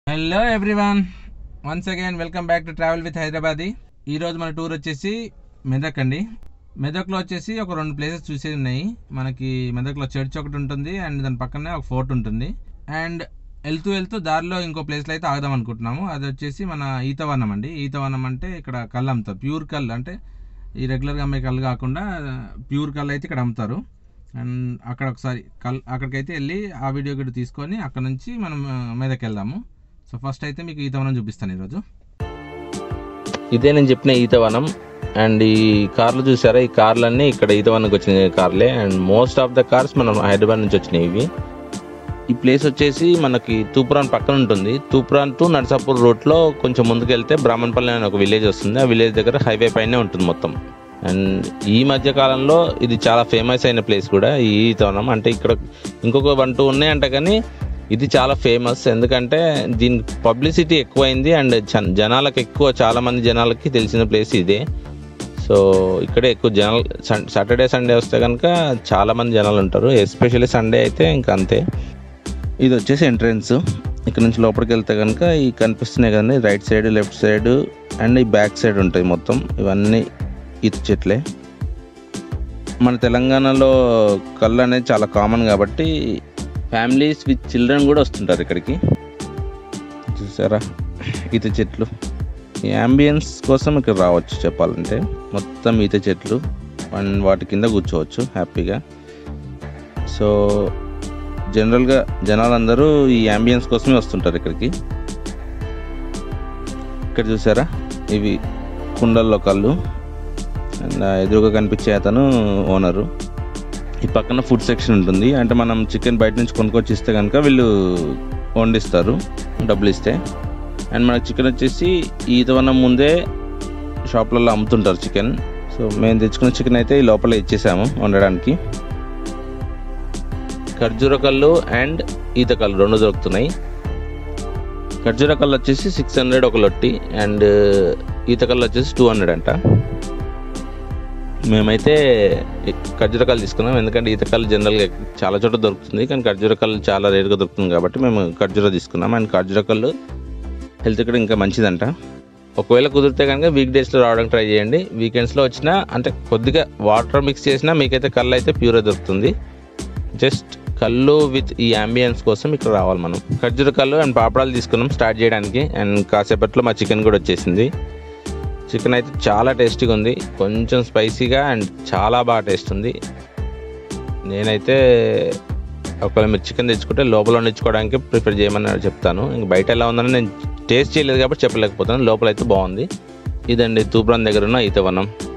hello everyone once again welcome back to travel with Hyderabadi ఈరోజు మన tour వచ్చేసి మెదక్ అండి మెదక్లో వచ్చేసి ఒక రెండు ప్లేసెస్ చూసేవి ఉన్నాయి మనకి మెదక్లో చర్చ్ ఒకటి ఉంటుంది అండ్ దాని పక్కనే ఒక ఫోర్ట్ ఉంటుంది అండ్ వెళ్తూ వెళ్తూ దారిలో ఇంకో ప్లేస్లో అయితే ఆగదాం అనుకుంటున్నాము అది వచ్చేసి మన ఈతవనం అండి ఈతవనం అంటే ఇక్కడ కళ్ళు అమ్ముతారు ప్యూర్ కళ్ళు అంటే ఈ రెగ్యులర్గా అమ్మే కళ్ళు కాకుండా ప్యూర్ కళ్ళు అయితే ఇక్కడ అమ్ముతారు అండ్ అక్కడ ఒకసారి కల్ అక్కడికైతే వెళ్ళి ఆ వీడియో కూడా తీసుకొని అక్కడ నుంచి మనం ఆ, మీదకి వెళ్దాము సో ఫస్ట్ అయితే మీకు ఈతవనం చూపిస్తాను ఈరోజు ఇదే నేను చెప్పిన ఈతవనం అండ్ ఈ కార్లు చూసారా ఈ కార్లన్నీ ఇక్కడ ఈతవనంకి వచ్చిన కార్లే and most of the cars మనం హైదరాబాద్ నుంచి వచ్చినాయి ఇవి ఈ ప్లేస్ వచ్చేసి మనకి తూపురాన్ పక్కన ఉంటుంది తూపురాన్ టు నర్సాపూర్ రోడ్లో కొంచెం ముందుకు వెళ్తే బ్రాహ్మణపల్లి అనే ఒక విలేజ్ వస్తుంది ఆ విలేజ్ దగ్గర హైవే పైనే ఉంటుంది మొత్తం అండ్ ఈ మధ్య కాలంలో ఇది చాలా ఫేమస్ అయిన ప్లేస్ కూడా ఈ ఈతవనం అంటే ఇక్కడ ఇంకొక వన్ టూ ఉన్నాయంట కానీ ఇది చాలా ఫేమస్ ఎందుకంటే దీని పబ్లిసిటీ ఎక్కువైంది అండ్ జన- జనాలకు ఎక్కువ చాలా మంది జనాలకి తెలిసిన ప్లేస్ ఇదే సో ఇక్కడే ఎక్కువ జనాలు సాటర్డే సండే వస్తే కనుక చాలా మంది జనాలు ఉంటారు ఎస్పెషల్లీ సండే అయితే ఇంకా అంతే ఇది వచ్చేసి ఎంట్రన్స్ ఇక్కడ నుంచి లోపలికి వెళ్తే కనుక ఈ కనిపిస్తున్నాయి కదండి right side left side and ఈ బ్యాక్ సైడ్ ఉంటాయి మొత్తం ఇవన్నీ ఈత చెట్లే మన తెలంగాణలో కళ్ళు అనేది చాలా కామన్ కాబట్టి ఫ్యామిలీస్ విత్ చిల్డ్రన్ కూడా వస్తుంటారు ఇక్కడికి చూసారా ఈత చెట్లు ఈ అంబియన్స్ కోసం ఇక్కడ రావచ్చు చెప్పాలంటే మొత్తం ఈత చెట్లు అండ్ వాటి కింద కూర్చోవచ్చు హ్యాపీగా సో జనరల్గా జనాలందరూ ఈ అంబియన్స్ కోసమే వస్తుంటారు ఇక్కడికి ఇక్కడ చూసారా ఇవి కుండల్లో కళ్ళు అండ్ ఆ ఎదురుగా కనిపించే అతను ఓనరు ఈ పక్కన ఫుడ్ సెక్షన్ ఉంటుంది అంటే మనం చికెన్ బయట నుంచి కొనుక్కొచ్చి ఇస్తే కనుక వీళ్ళు వండిస్తారు డబ్బులు ఇస్తే అండ్ మనకి చికెన్ వచ్చేసి ఈతవనం ముందే షాప్లలో అమ్ముతుంటారు చికెన్ సో మేము తెచ్చుకున్న చికెన్ అయితే ఈ లోపల ఇచ్చేసాము వండడానికి ఖర్జూర కళ్ళు అండ్ ఈత కళ్ళు రెండు దొరుకుతున్నాయి ఖర్జూర కళ్ళు వచ్చేసి సిక్స్ హండ్రెడ్ ఒక లొట్టి అండ్ ఈత కళ్ళు వచ్చేసి టూ హండ్రెడ్ అంట మేమైతే ఖర్జూరకాయలు తీసుకున్నాం ఎందుకంటే ఈతకాయలు జనరల్గా చాలా చోట్ల దొరుకుతుంది కానీ ఖర్జూరకాయలు చాలా రేరుగా దొరుకుతుంది కాబట్టి మేము ఖర్జూర తీసుకున్నాం అండ్ ఖర్జూరకాయలు హెల్త్ కూడా ఇంకా మంచిదంట ఒకవేళ కుదిరితే కనుక వీక్ డేస్లో రావడానికి ట్రై చేయండి వీకెండ్స్లో వచ్చినా అంటే కొద్దిగా వాటర్ మిక్స్ చేసినా మీకైతే కళ్ళు అయితే ప్యూర్గా దొరుకుతుంది జస్ట్ కళ్ళు విత్ ఈ అంబియన్స్ కోసం ఇక్కడ రావాలి మనం ఖర్జూర కళ్ళు అండ్ పాపడాలు తీసుకున్నాం స్టార్ట్ చేయడానికి అండ్ కాసేపట్లో మా చికెన్ కూడా వచ్చేసింది చికెన్ అయితే చాలా టేస్టీగా ఉంది కొంచెం స్పైసీగా అండ్ చాలా బాగా టేస్ట్ ఉంది నేనైతే ఒకవేళ మీరు చికెన్ తెచ్చుకుంటే లోపల వండించుకోవడానికి ప్రిఫర్ చేయమని చెప్తాను ఇంక బయట ఎలా ఉందని నేను టేస్ట్ చేయలేదు కాబట్టి చెప్పలేకపోతాను లోపల అయితే బాగుంది ఇదండి తూప్రాన్ దగ్గర ఉన్న ఈతవనం